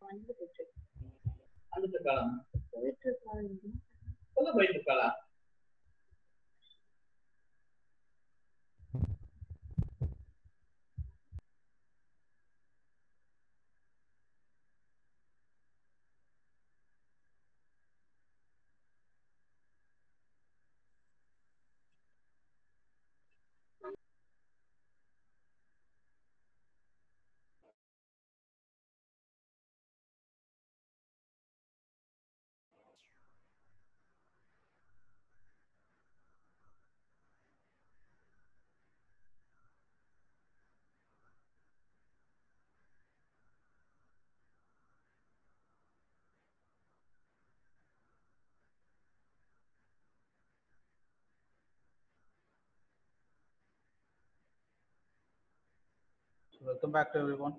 வந்துட்டு போயிட்டு வந்துட்டு இருக்காளா போயிட்டு இருக்காங்க சொல்ல போயிட்டு இருக்காளா So welcome back to everyone.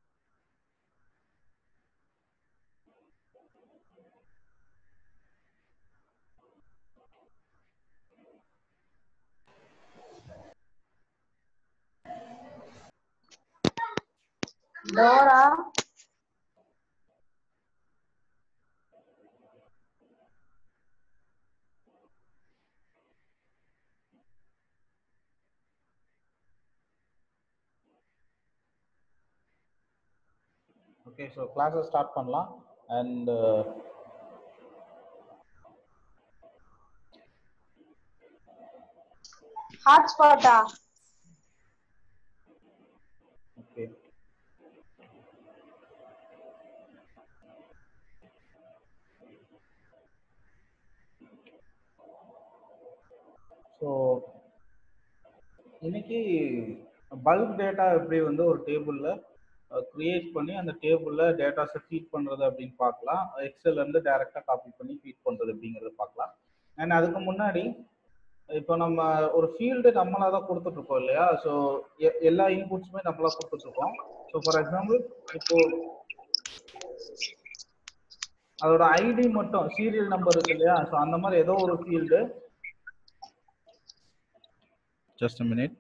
டோரா Okay, so classes start பண்ணலாம் and uh, ஹாட்ஸ்பாட்டா okay. ஸோ இன்னைக்கு பல்க் டேட்டா எப்படி வந்து ஒரு டேபிளில் கிரியேட் பண்ணி அந்த டேபிளில் டேட்டாஸை ஃபீட் பண்ணுறது அப்படின்னு பார்க்கலாம் எக்ஸல்ல இருந்து டைரெக்டாக காப்பி பண்ணி ஃபீட் பண்ணுறது அப்படிங்கிறத பார்க்கலாம் அண்ட் அதுக்கு முன்னாடி இப்போ நம்ம ஒரு ஃபீல்டு நம்மளாக தான் கொடுத்துட்ருக்கோம் இல்லையா ஸோ எல்லா இன்புட்ஸுமே நம்மளாக கொடுத்துட்ருக்கோம் ஸோ ஃபார் எக்ஸாம்பிள் இப்போ அதோட ஐடி மட்டும் சீரியல் நம்பர் இருக்கு இல்லையா ஸோ அந்த மாதிரி ஏதோ ஒரு field just minute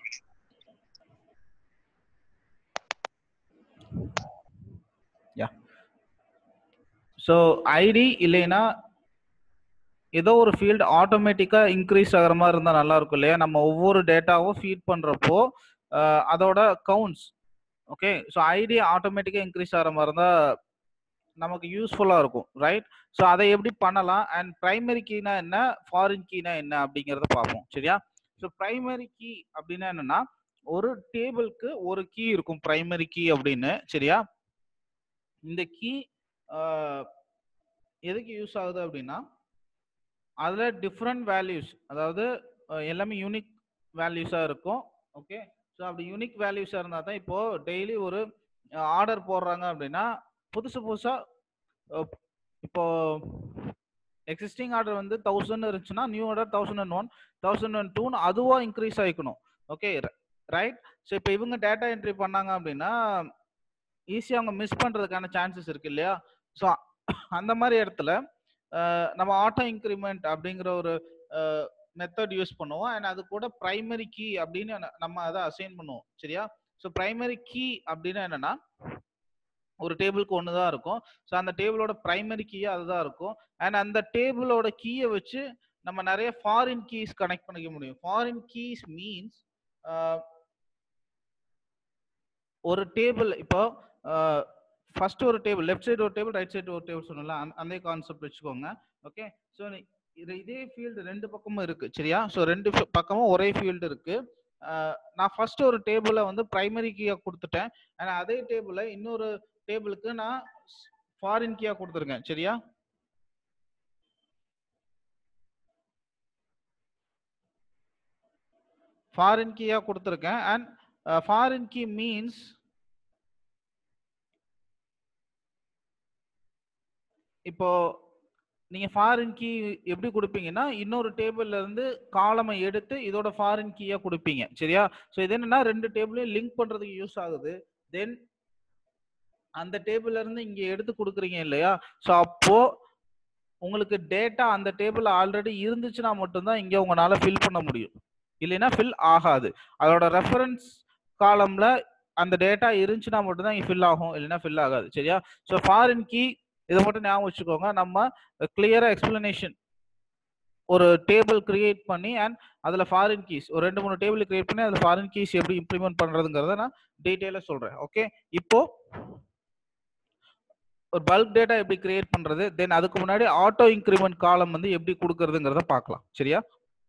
yeah so ID இல்லைன்னா ஏதோ ஒரு ஃபீல்டு ஆட்டோமேட்டிக்காக இன்க்ரீஸ் ஆகிற மாதிரி இருந்தால் நல்லா இருக்கும் இல்லையா நம்ம ஒவ்வொரு டேட்டாவும் ஃபீட் பண்ணுறப்போ அதோட கவுண்ட்ஸ் ஓகே ஸோ ஐடி ஆட்டோமேட்டிக்காக இன்க்ரீஸ் ஆகிற மாதிரி இருந்தால் நமக்கு யூஸ்ஃபுல்லாக இருக்கும் ரைட் ஸோ அதை எப்படி பண்ணலாம் அண்ட் ப்ரைமரி கீனா என்ன ஃபாரின் கீனா என்ன அப்படிங்கிறத பார்ப்போம் சரியா ஸோ ப்ரைமரி கீ அப்படின்னா என்னன்னா ஒரு டேபிளுக்கு ஒரு கீ இருக்கும் ப்ரைமரி கீ அப்படின்னு சரியா இந்த கீ எதுக்கு யூஸ் ஆகுது அப்படின்னா அதில் டிஃப்ரெண்ட் வேல்யூஸ் அதாவது அஹ், எல்லாமே யூனிக் வேல்யூஸாக இருக்கும் ஓகே ஸோ அப்படி யூனிக் வேல்யூஸாக இருந்தால் தான் இப்போது டெய்லி ஒரு ஆர்டர் போடுறாங்க அப்படின்னா புதுசு புதுசாக இப்போ எக்ஸிஸ்டிங் ஆர்டர் வந்து தௌசண்ட் இருந்துச்சுன்னா new order thousand and one thousand and டூன்னு அதுவாக இன்க்ரீஸ் ஆகிக்கணும் ஓகே ரைட் ஸோ இப்போ இவங்க டேட்டா என்ட்ரி பண்ணாங்க அப்படின்னா ஈஸியாக அவங்க மிஸ் பண்ணுறதுக்கான சான்சஸ் இருக்கு இல்லையா ஸோ அந்த மாதிரி இடத்துல அஹ், நம்ம ஆட்டோ இன்க்ரிமெண்ட் அப்படிங்கிற ஒரு மெத்தட் யூஸ் பண்ணுவோம் அண்ட் அது கூட ப்ரைமரி கீ அப்படின்னு ந- நம்ம அதை அசைன் பண்ணுவோம் சரியா ஸோ ப்ரைமரி கீ அப்படின்னா என்னன்னா ஒரு டேபிளுக்கு ஒன்று தான் இருக்கும் ஸோ அந்த டேபிளோட ப்ரைமரி கீயே அதுதான் இருக்கும் அண்ட் அந்த டேபிளோட கீயை வச்சு நம்ம நிறைய ஃபாரின் கீஸ் கனெக்ட் பண்ணிக்க முடியும் ஃபாரின் கீஸ் மீன்ஸ் ஒரு டேபிள் இப்போ ஃபர்ஸ்ட் ஒரு டேபிள் லெஃப்ட் சைடு ஒரு டேபிள் ரைட் சைடு ஒரு டேபிள் சொன்னல அந்த கான்செப்ட் வச்சுக்கோங்க ஓகே ஸோ இது இதே ஃபீல்டு ரெண்டு பக்கமும் இருக்கு சரியா ஸோ ரெண்டு fi- பக்கமும் ஒரே ஃபீல்டு இருக்கு அஹ், நான் ஃபர்ஸ்ட் ஒரு டேபிளை வந்து பிரைமரி கீயா கொடுத்துட்டேன் அண்ட் அதே டேபிளை இன்னொரு டேபிளுக்கு நான் ஃபாரின் கீயா கொடுத்துருக்கேன் சரியா ஃபாரின் கீயா கொடுத்துருக்கேன் அண்ட் ஃபாரின் கீ மீன்ஸ் இப்போ நீங்க ஃபாரின் கீ எப்படி கொடுப்பீங்கன்னா இன்னொரு டேபிள்ல இருந்து காலமை எடுத்து இதோட ஃபாரின் கீயா கொடுப்பீங்க சரியா ஸோ இது என்னன்னா ரெண்டு டேபிளையும் லிங்க் பண்றதுக்கு யூஸ் ஆகுது தென் அந்த டேபிள்ல இருந்து இங்க எடுத்து கொடுக்குறீங்க இல்லையா ஸோ அப்போ உங்களுக்கு டேட்டா அந்த டேபிள் ஆல்ரெடி இருந்துச்சுன்னா மட்டும்தான் இங்க உங்களால ஃபில் பண்ண முடியும் இல்லைன்னா ஃபில் ஆகாது அதோட ரெஃபரன்ஸ் காலம்ல அந்த டேட்டா இருந்துச்சுன்னா மட்டும்தான் இங்கே ஃபில் ஆகும் இல்லைன்னா ஃபில் ஆகாது சரியா ஸோ ஃபாரின் கீ இதை மட்டும் ஞாபகம் வச்சுக்கோங்க நம்ம கிளியரா எக்ஸ்பிளனேஷன் ஒரு டேபிள் கிரியேட் பண்ணி அண்ட் அதில் ஃபாரின் கீஸ் ஒரு ரெண்டு மூணு டேபிள் கிரியேட் பண்ணி அதில் ஃபாரின் கீஸ் எப்படி இம்ப்ளிமெண்ட் பண்ணுறதுங்கிறத நான் டீட்டெயிலாக சொல்கிறேன் ஓகே இப்போ ஒரு பல்க் டேட்டா எப்படி கிரியேட் பண்ணுறது தென் அதுக்கு முன்னாடி ஆட்டோ இன்க்ரிமெண்ட் காலம் வந்து எப்படி கொடுக்கறதுங்கிறத பார்க்கலாம் சரியா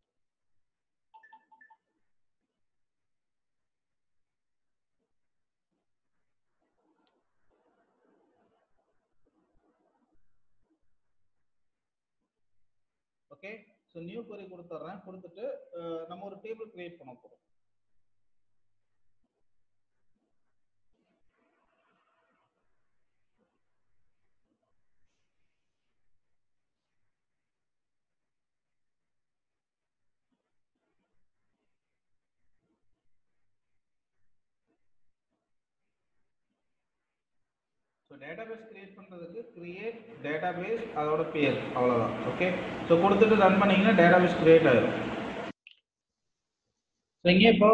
ஓகே ஸோ நியூ query கொடுத்துட்றேன் கொடுத்துட்டு அஹ், நம்ம ஒரு டேபிள் கிரியேட் பண்ண போகிறோம் ஸோ டேட்டாபேஸ் கிரியேட் பண்ணுறதுக்கு கிரியேட் டேட்டாபேஸ் அதோட பேர் அவ்வளோதான் ஓகே ஸோ கொடுத்துட்டு ரன் பண்ணீங்கன்னா டேட்டாபேஸ் கிரியேட் ஆயிடும் ஸோ இங்கே இப்போ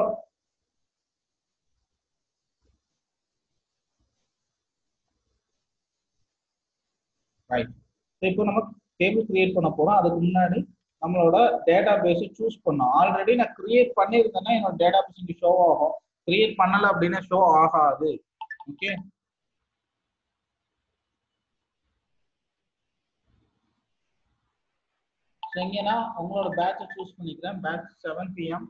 ரைட் ஸோ இப்போ நம்ம டேபிள் கிரியேட் பண்ண போகிறோம் அதுக்கு முன்னாடி நம்மளோட டேட்டா பேஸை சூஸ் பண்ணோம் ஆல்ரெடி நான் கிரியேட் பண்ணியிருந்தேன்னா என்னோட டேட்டா பேஸ் இங்கே ஷோ ஆகும் கிரியேட் பண்ணலை அப்படின்னா ஷோ ஆகாது ஓகே ஸோ இங்கே நான் உங்களோட பேட்சை சூஸ் பண்ணிக்கிறேன் batch seven PM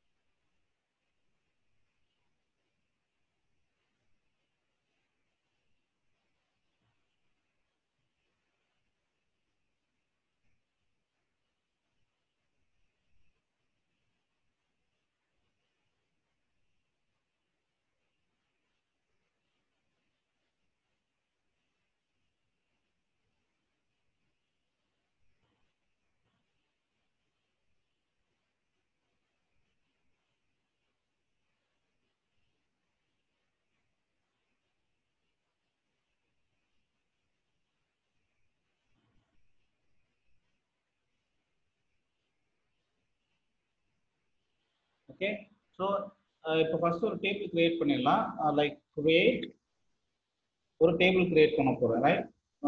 okay so இப்போ ஃபர்ஸ்ட் ஒரு டேபிள் கிரியேட் பண்ணிடலாம் லைக் கிரியேட் ஒரு டேபிள் கிரியேட் பண்ண போகிறேன் ரைட்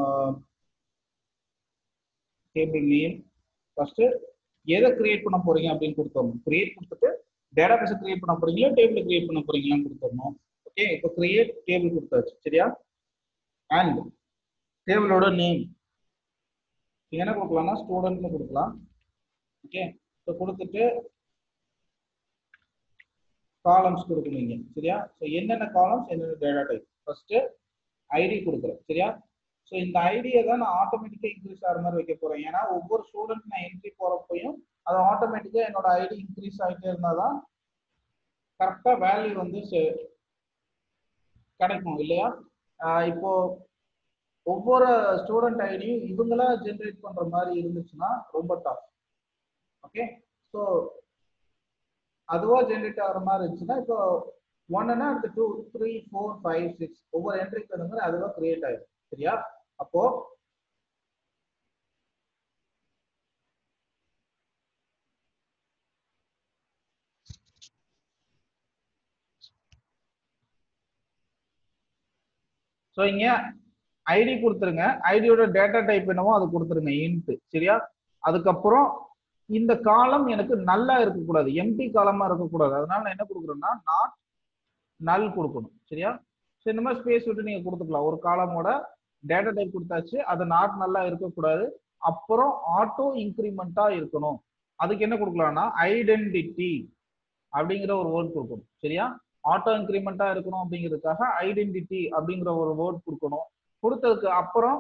டேபிள் நேம் ஃபர்ஸ்ட் எதை கிரியேட் பண்ண போறீங்க அப்படின்னு கொடுத்துடணும் கிரியேட் கொடுத்துட்டு டேட்டா பேஸ் கிரியேட் பண்ண போறீங்களா டேபிள் கிரியேட் பண்ண போறீங்களான்னு கொடுத்துடணும் ஓகே இப்போ கிரியேட் டேபிள் கொடுத்தாச்சு சரியா அண்ட் டேபிளோட நேம் என்ன கொடுக்கலாம்னா ஸ்டூடெண்ட்னு கொடுக்கலாம் ஓகே ஸோ கொடுத்துட்டு காலம்ஸ் கொடுக்கணுங்க சரியா ஸோ என்னென்ன காலம்ஸ் என்னென்ன டேட்டா டைப் ஃபர்ஸ்ட் ஐடி கொடுக்குறேன் சரியா ஸோ இந்த ஐடியை தான் நான் ஆட்டோமேட்டிக்காக இன்க்ரீஸ் ஆகிற மாதிரி வைக்க போறேன் ஏன்னா ஒவ்வொரு ஸ்டூடெண்ட் நான் என்ட்ரி போறப்பையும் அது ஆட்டோமேட்டிக்காக என்னோட ஐடி இன்க்ரீஸ் ஆகிட்டே இருந்தால் தான் கரெக்டாக வேல்யூ வந்து செ- கிடைக்கும் இல்லையா ஆஹ் இப்போ ஒவ்வொரு ஸ்டூடெண்ட் ஐடியும் இவங்களா ஜென்ரேட் பண்ற மாதிரி இருந்துச்சுன்னா ரொம்ப டஃப் ஓகே ஸோ அதுவா ஜென்ரேட் ஆகிற மாதிரி இருந்துச்சுன்னா இப்போ ஒன்னுனா அடுத்து two three four five six ஒவ்வொரு என்ட்ரிக்கு தகுந்த மாதிரி அதுவா கிரியேட் ஆயிடும் சரியா அப்போ ஸோ இங்க ஐடி கொடுத்துருங்க ஐடியோட டேட்டா டைப் என்னவோ அது கொடுத்துருங்க இன்ட் சரியா அதுக்கப்புறம் இந்த காலம் எனக்கு நல்லா இருக்கக்கூடாது எம்டி காலமா இருக்கக்கூடாது அதனால நான் என்ன கொடுக்குறேன்னா நாட் நல் கொடுக்கணும் சரியா ஸோ இந்த மாதிரி ஸ்பேஸ் விட்டு நீங்க கொடுத்துக்கலாம் ஒரு காலமோட டேட்டா டைப் கொடுத்தாச்சு அது நாட் நல்லா இருக்கக்கூடாது அப்புறம் ஆட்டோ இன்க்ரிமெண்டா இருக்கணும் அதுக்கு என்ன கொடுக்கலாம்னா ஐடென்டிட்டி அப்படிங்கிற ஒரு வேர்ட் கொடுக்கணும் சரியா ஆட்டோ இன்க்ரிமெண்டா இருக்கணும் அப்படிங்கிறதுக்காக ஐடென்டிட்டி அப்படிங்கிற ஒரு வேர்ட் கொடுக்கணும் கொடுத்ததுக்கு அப்புறம்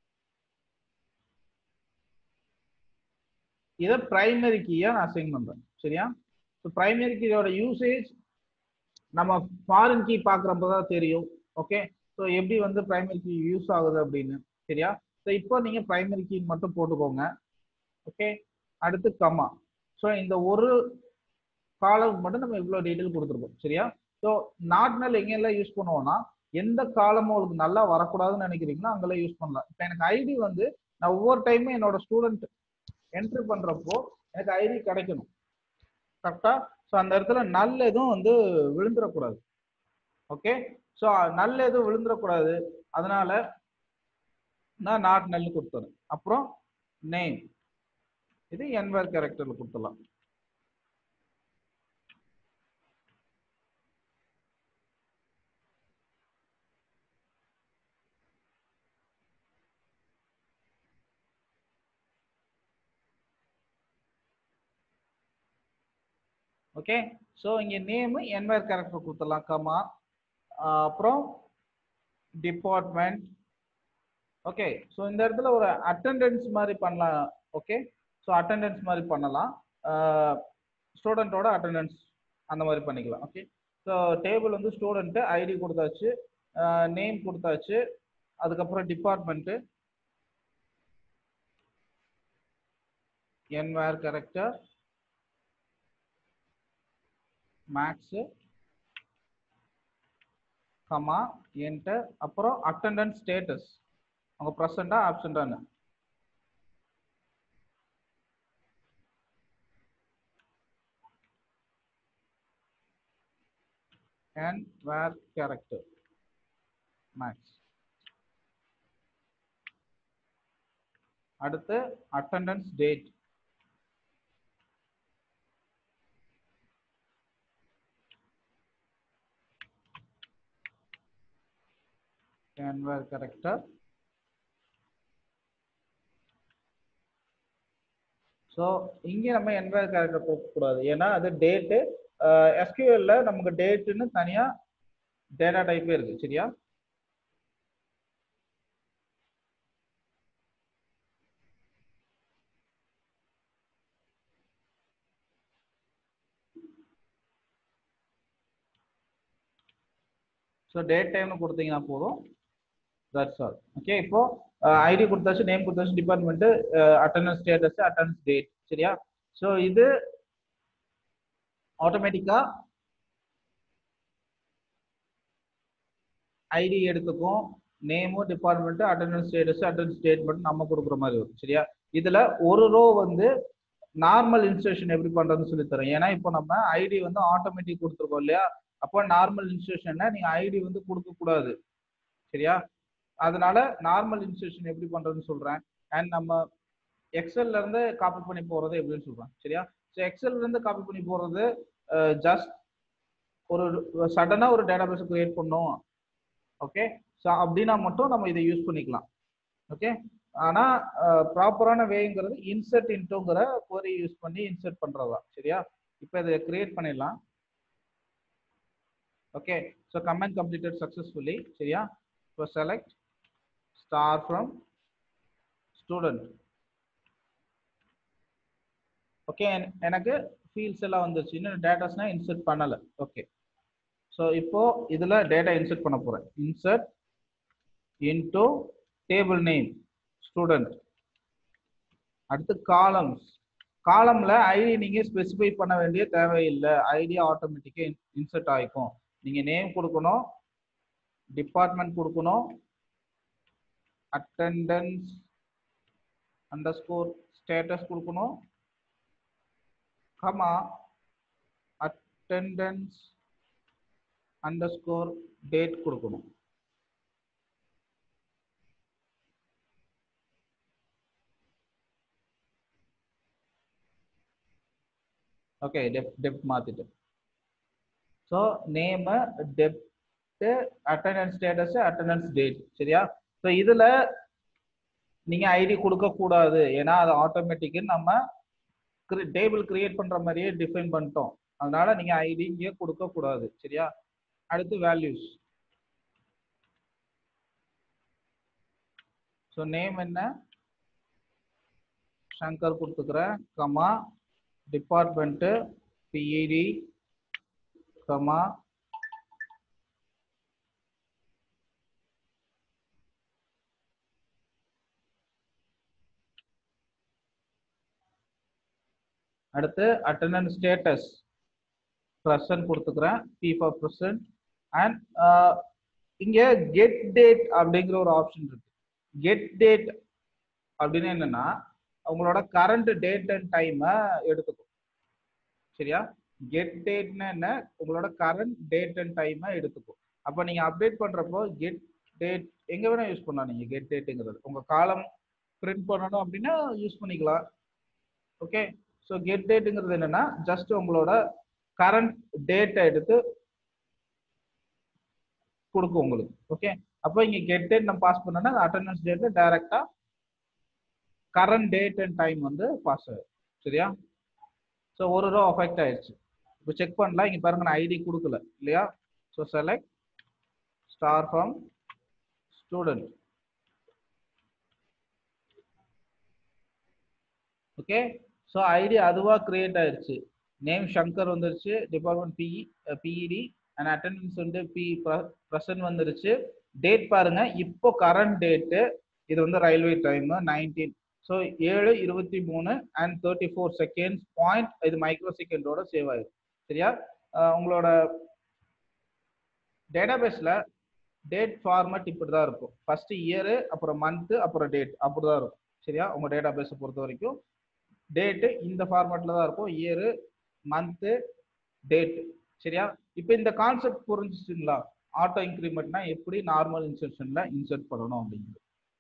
இதை பிரைமரி கீயா நான் அசைன் பண்றேன் சரியா ஸோ பிரைமரி கீயோட யூசேஜ் நம்ம ஃபாரின் கீ பார்க்குறப்ப தான் தெரியும் ஓகே ஸோ எப்படி வந்து பிரைமரி கீ யூஸ் ஆகுது அப்படின்னு சரியா ஸோ இப்போ நீங்கள் பிரைமரி கீ மட்டும் போட்டுக்கோங்க ஓகே அடுத்து கமா ஸோ இந்த ஒரு காலம் மட்டும் நம்ம இவ்வளோ டீட்டெயில் கொடுத்துருக்கோம் சரியா ஸோ நாட்னல் எங்கெல்லாம் யூஸ் பண்ணுவோம்னா எந்த காலமும் உங்களுக்கு நல்லா வரக்கூடாதுன்னு நினைக்கிறீங்களோ அங்கெல்லாம் யூஸ் பண்ணலாம் இப்போ எனக்கு ஐடி வந்து நான் ஒவ்வொரு டைமும் என்னோட ஸ்டூடெண்ட் என்ட்ரி பண்றப்போ எனக்கு ஐடி கிடைக்கணும் கரெக்டா ஸோ அந்த இடத்துல நல் எதுவும் வந்து விழுந்துடக்கூடாது ஓகே ஸோ நல் எதுவும் விழுந்துடக்கூடாது அதனால நான் நாட் நல் கொடுத்துறேன் அப்புறம் நேம் இது என்வர் கேரக்டர்ல கொடுத்துடலாம் ஓகே ஸோ இங்கே நேமு என்வர் கேரக்டர் கொடுத்துடலாம் கமா அப்புறம் டிபார்ட்மெண்ட் ஓகே ஸோ இந்த இடத்துல ஒரு அட்டெண்டன்ஸ் மாதிரி பண்ணலாம் ஓகே ஸோ அட்டெண்டன்ஸ் மாதிரி பண்ணலாம் ஸ்டூடெண்ட்டோட அட்டெண்டன்ஸ் அந்த மாதிரி பண்ணிக்கலாம் ஓகே ஸோ டேபிள் வந்து ஸ்டூடெண்ட்டு ஐடி கொடுத்தாச்சு நேம் கொடுத்தாச்சு அதுக்கப்புறம் department nvar character max comma enter அப்புறம் அட்டண்டன்ஸ் ஸ்டேட்டஸ் அவங்க ப்ரெசண்டா ஆப்சண்டான்னு and where character max அடுத்து attendance date and where character so இங்கே நம்ம என்வயர் கேரக்டர் கொடுக்கக்கூடாது ஏன்னா அது டேட்டு எஸ்கியூஎல்ல நமக்கு டேட்டுன்னு தனியா டேட்டா டைப்பே இருக்கு சரியா ஸோ டேட் டைம்னு கொடுத்தீங்கன்னா போதும் தட்ஸ் ஆல் ஓகே இப்போ ஐடி கொடுத்தாச்சு நேம் கொடுத்தாச்சு department attendance status attendance date சரியா ஸோ இது ஆட்டோமேட்டிக்கா ஐடி எடுத்துக்கும் name department attendance status attendance statement நம்ம கொடுக்குற மாதிரி வரும் சரியா இதுல ஒரு ரோ வந்து நார்மல் இன்ஸ்ட்ரக்ஷன் எப்படி பண்றதுன்னு சொல்லி தரேன் ஏன்னா இப்போ நம்ம ஐடி வந்து ஆட்டோமேட்டிக் கொடுத்துருக்கோம் இல்லையா அப்போ நார்மல் இன்ஸ்ட்ரக்ஷன்னா நீங்க ஐடி வந்து கொடுக்க கூடாது சரியா அதனால நார்மல் இன்ஸ்ட்ரக்ஷன் எப்படி பண்றதுன்னு சொல்றேன் அண்ட் நம்ம எக்ஸல்ல இருந்து காப்பி பண்ணி போறது எப்படின்னு சொல்றேன் சரியா ஸோ எக்ஸல்ல இருந்து காப்பி பண்ணி போறது ஜஸ்ட் ஒரு சடனா ஒரு டேட்டாபேஸ் கிரியேட் பண்ணோம் ஓகே ஸோ அப்படின்னா மட்டும் நம்ம இதை யூஸ் பண்ணிக்கலாம் ஓகே ஆனா ப்ராப்பரான வேங்கிறது இன்சர்ட் இன்டோங்கிற கோரி யூஸ் பண்ணி இன்சர்ட் பண்றதா சரியா இப்போ இதை கிரியேட் பண்ணிடலாம் okay so comment completed successfully சரியா இப்போ select star from student okay எனக்கு ஃபீல்ட்ஸ் எல்லாம் வந்துருச்சு இன்னும் டேட்டாஸ்னா இன்சர்ட் பண்ணல ஓகே ஸோ இப்போ இதுல டேட்டா இன்சர்ட் பண்ண போறேன் insert into table name student அடுத்து காலம்ஸ் காலம்ல ஐடி நீங்க ஸ்பெசிஃபை பண்ண வேண்டிய தேவையில்லை ஐடி ஆட்டோமேட்டிக்கா இன்சர்ட் ஆயிக்கும் நீங்க நேம் கொடுக்கணும் டிபார்ட்மெண்ட் கொடுக்கணும் அட்டெண்டன்ஸ் அண்டர் ஸ்கோர் ஸ்டேட்டஸ் கொடுக்கணும் கமா அட்டெண்டன்ஸ் அண்டர் ஸ்கோர் டேட் கொடுக்கணும் ஓகே டெப் டெப் மாத்திட்டேன் so name dept attendance status attendance date சரியா ஸோ இதுல நீங்க ஐடி கொடுக்க கூடாது ஏன்னா அது ஆட்டோமேட்டிக்கு நம்ம டேபிள் கிரியேட் பண்ற மாதிரியே டிஃபைன் பண்ணிட்டோம் அதனால நீங்க ஐடி இங்கே கொடுக்க கூடாது சரியா அடுத்து வேல்யூஸ் ஸோ நேம் என்ன சங்கர் கொடுத்துக்கிறேன் கமா டிபார்ட்மெண்ட்டு பிஇடி கமா அடுத்து அட்டண்டன்ஸ் ஸ்டேட்டஸ் ப்ரெசன்ட் கொடுத்துக்கிறேன் பி ஃபார் ப்ரெசன்ட் அண்ட் இங்க கெட் டேட் அப்படிங்கிற ஒரு ஆப்ஷன் இருக்கு கெட் டேட் அப்படின்னு என்னன்னா உங்களோட கரண்ட் டேட் அண்ட் டைமை எடுத்துக்கும் சரியா கெட் டேட்னா என்ன உங்களோட கரண்ட் டேட் அண்ட் டைமை எடுத்துக்கும் அப்போ நீங்க அப்டேட் பண்றப்போ கெட் டேட் எங்க வேணா யூஸ் பண்ணலாம் நீங்க கெட் டேட்டுங்கிறது உங்க காலம் பிரிண்ட் பண்ணணும் அப்படின்னா யூஸ் பண்ணிக்கலாம் ஓகே ஸோ கெட் டேட்டுங்கிறது என்னன்னா ஜஸ்ட் உங்களோட கரண்ட் டேட்டை எடுத்து கொடுக்கும் உங்களுக்கு ஓகே அப்போ இங்க கெட் டேட் நம்ம பாஸ் பண்ணோம்னா அட்டண்டன்ஸ் டேட்ல டைரக்டா கரண்ட் டேட் அண்ட் டைம் வந்து பாஸ் ஆகும் சரியா ஸோ ஒரு ரோ அஃபெக்ட் ஆயிடுச்சு இப்போ செக் பண்ணலாம் இங்க பாருங்க நான் ஐடி கொடுக்கல இல்லையா so select star from student okay so ID அதுவா கிரியேட் ஆயிருச்சு நேம் சங்கர் வந்துருச்சு department BE BED and attendance வந்து பி ப்ரெசன்ட் வந்துருச்சு டேட் பாருங்க இப்போ கரண்ட் டேட்டு இது வந்து ரயில்வே டைம் நைன்டீன் ஸோ ஏழு இருபத்தி மூணு and thirty four seconds point இது மைக்ரோ செகண்டோட சேவ் ஆயிடும் சரியா அஹ் உங்களோட டேட்டாபேஸில் டேட் ஃபார்மட் இப்படி தான் இருக்கும் ஃபர்ஸ்ட் இயரு அப்புறம் மந்த்து அப்புறம் டேட் அப்படி தான் இருக்கும் சரியா உங்க டேட்டாபேஸை பொறுத்த வரைக்கும் டேட்டு இந்த ஃபார்மேட்டில் தான் இருக்கும் இயரு மந்த்து டேட் சரியா இப்போ இந்த கான்செப்ட் புரிஞ்சிச்சுங்களா ஆட்டோ இன்க்ரிமெண்ட்னா எப்படி நார்மல் இன்செர்ஷன்ல இன்சர்ட் பண்ணணும் அப்படிங்கிறது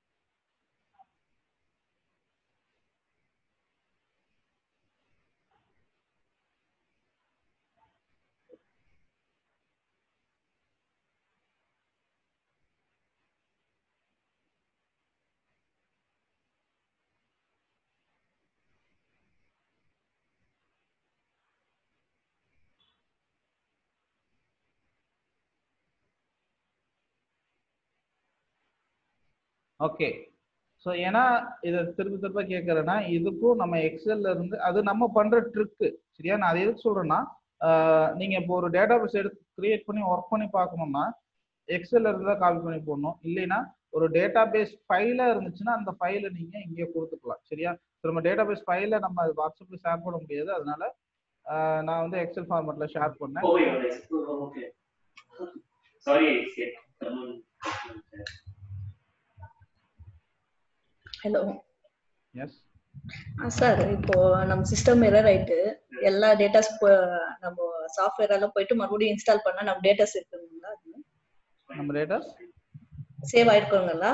ஓகே ஸோ ஏன்னா இதை திரும்ப திரும்ப கேட்கறேன்னா இதுக்கும் நம்ம எக்ஸல்ல இருந்து அது நம்ம பண்ற ட்ரிக்கு சரியா நான் அதை எதுக்கு சொல்றேன்னா ஆஹ் நீங்க இப்போ ஒரு டேட்டா பேஸ் எடுத்து கிரியேட் பண்ணி ஒர்க் பண்ணி பார்க்கணும்னா எக்ஸல்ல இருந்து தான் காப்பி பண்ணி போடணும் இல்லைன்னா ஒரு டேட்டா பேஸ் ஃபைலா இருந்துச்சுன்னா அந்த ஃபைலை நீங்க இங்கே கொடுத்துக்கலாம் சரியா So, நம்ம டேட்டா பேஸ் ஃபைலை நம்ம வாட்ஸ்அப்ல ஷேர் பண்ண முடியாது அதனால ஆஹ் நான் வந்து எக்ஸல் ஃபார்மேட்ல ஷேர் பண்ணேன் Oh, yeah, yes. Oh, okay. Sorry, yeah. Someone- hello yes sir இப்போ நம்ம சிஸ்டம் எரர் ஆயிட்டு எல்லா டேட்டாஸ் நம்ம சாஃப்ட்வேர் எல்லாம் போயிட்டு மறுபடியும் இன்ஸ்டால் பண்ணா நம்ம டேட்டாஸ் இருக்குங்களா நம்ம டேட்டாஸ் சேவ் ஆயிருக்குங்களா